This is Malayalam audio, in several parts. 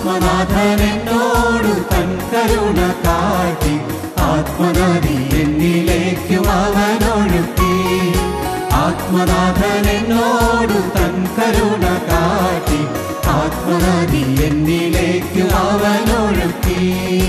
ആത്മനാഥൻ എന്നോടു തൻ കരുണ കാട്ടി ആത്മനദി എന്നിലേക്കും അവനൊഴുക്കി ആത്മനാഥൻ എന്നോടു തൻ കരുണ കാട്ടി ആത്മനദി എന്നിലേക്കും അവനൊഴുക്കി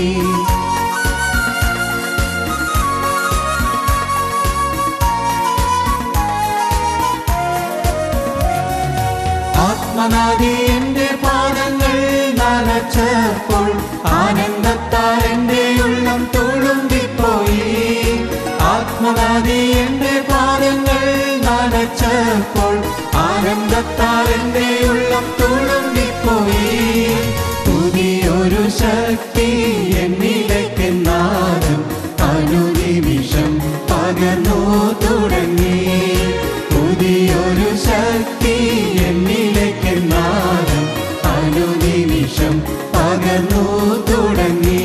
ആത്മനാദി എന്റെ പാദങ്ങൾ നനച്ചപ്പോൾ ആനന്ദത്താൽ എന്റെ ഉള്ളം തുളുമ്പിപ്പോയി ആത്മനാദി എന്റെ പാദങ്ങൾ നനച്ചപ്പോൾ ആനന്ദത്താൽ എന്റെ ഉള്ളം തുളുമ്പിപ്പോയി പുതിയൊരു ശക്തി എന്നിലേക്ക് നാദം അനുനിമിഷം പകർന്നു തുടങ്ങി പുതിയൊരു ശക്തി എന്നിലേക്ക് നാദം അനുനിമിഷം പകർന്നു തുടങ്ങി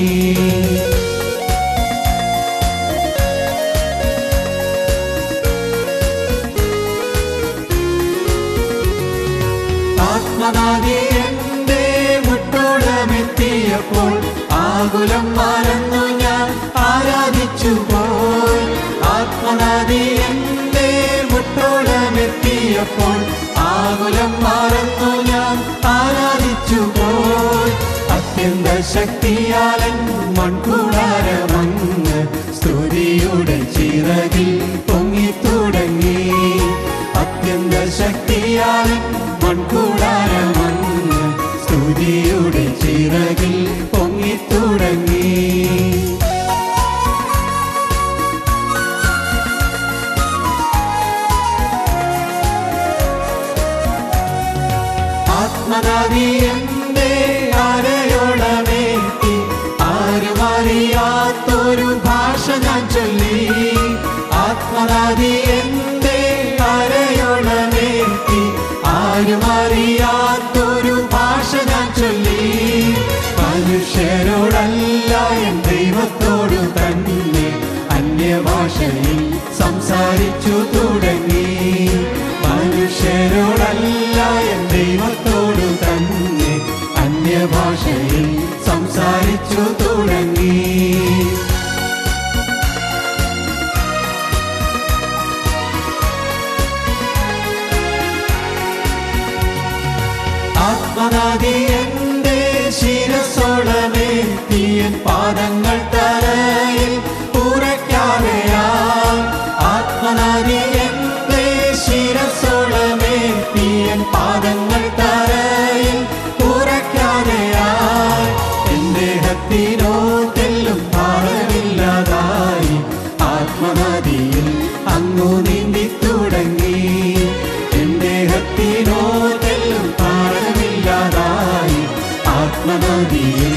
ആത്മനാദി എന്റെ മുട്ടോളമെത്തിയപ്പോൾ ആകുലം മറന്നു ഞാൻ ആരാധിച്ചു പോയി ആത്മനാദി എന്റെ മുട്ടോളമെത്തിയപ്പോൾ ആകുലം മറന്നു ഞാൻ ആരാധിച്ചു പോയി അത്യന്ത ശക്തിയാലൻ മൺകൂടാരമങ്ങ് സ്തുതിയുടെ ചിറകിൽ പൊങ്ങി തുടങ്ങി അത്യന്ത ശക്തിയാലൻ മൺകൂടാരമങ്ങ് സ്തുതിയുടെ ചിറകിൽ പൊങ്ങി തുടങ്ങി ആത്മനാദി എന്റെ അരയോളമേറ്റി ആരും അറിയാത്തൊരു ഭാഷ ഞാൻ ചൊല്ലി ആത്മനാദി എന്റെ അരയോളമേറ്റി ആരും അറിയാത്തൊരു ഭാഷ ഞാൻ ചൊല്ലി മനുഷ്യരോടല്ല എൻ ദൈവത്തോടു തന്നെ അന്യഭാഷയിൽ സംസാരിച്ചു തുടങ്ങി മനുഷ്യരോടല്ല എൻ ദൈവത്തോടു തന്നെ അന്യഭാഷയിൽ സംസാരിച്ചു തുടങ്ങി ആത്മനാദി എന്റെ ശിരസോളമേത്തിയൻ പാദങ്ങൾ തറയിൽ ഉറയ്ക്കാതെയാ ആത്മനാദി എന്റെ ശിരസോളമേത്തിയൻ പാദങ്ങൾ തറയിൽ ഉറയ്ക്കാതെയാ എന്റെ ഹത്തിനോ തെല്ലും ഭാരമില്ലാതായി ആത്മനദിയിൽ അങ്ങു നീന്തി തുടങ്ങി എന്റെ ഹത്തിനോ തെല്ലും ഭാരമില്ലാതായി ആത്മനദിയിൽ